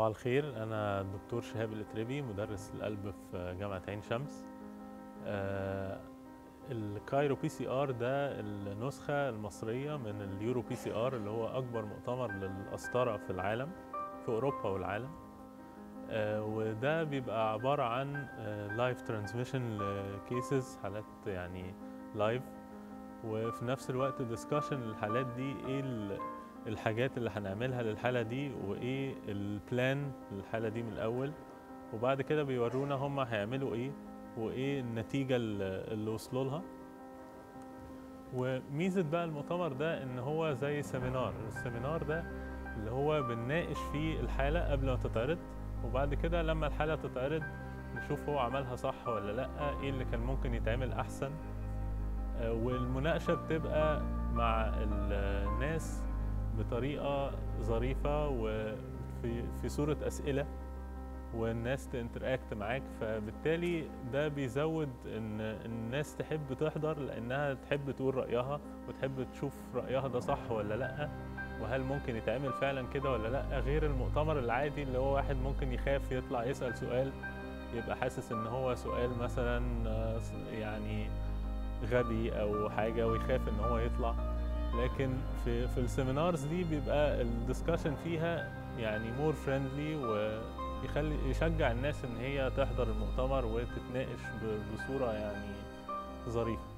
الخير أنا الدكتور شهاب الإتربي مدرس القلب في جامعة عين شمس آه، الكايرو بي سي ار ده النسخة المصرية من اليورو بي سي ار اللي هو أكبر مؤتمر للقسطرة في العالم في أوروبا والعالم آه، وده بيبقى عبارة عن لايف ترانسميشن لكيسز حالات يعني لايف وفي نفس الوقت ديسكشن للحالات دي ايه ال- الحاجات اللي هنعملها للحالة دي وايه البلان للحالة دي من الأول وبعد كده بيورونا هم هيعملوا ايه وايه النتيجة اللي اللي وصلوا لها وميزة بقى المؤتمر ده ان هو زي سيمينار السيمينار ده اللي هو بنناقش فيه الحالة قبل ما تتعرض وبعد كده لما الحالة تتعرض نشوف هو عملها صح ولا لأ ايه اللي كان ممكن يتعمل أحسن آه، والمناقشة بتبقى مع ال- الناس بطريقة ظريفة وفي في صورة أسئلة والناس تنتراكت معاك فبالتالي ده بيزود ان الناس تحب تحضر لانها تحب تقول رايها وتحب تشوف رايها ده صح ولا لا وهل ممكن يتعمل فعلا كده ولا لا غير المؤتمر العادي اللي هو واحد ممكن يخاف يطلع يسال سؤال يبقى حاسس ان هو سؤال مثلا آه، يعني غبي او حاجه ويخاف ان هو يطلع لكن في في السيمينارز دي بيبقى الدسكشن فيها يعني مور فريندلي ويخلي يشجع الناس ان هي تحضر المؤتمر وتتناقش ب- بصوره يعني ظريفه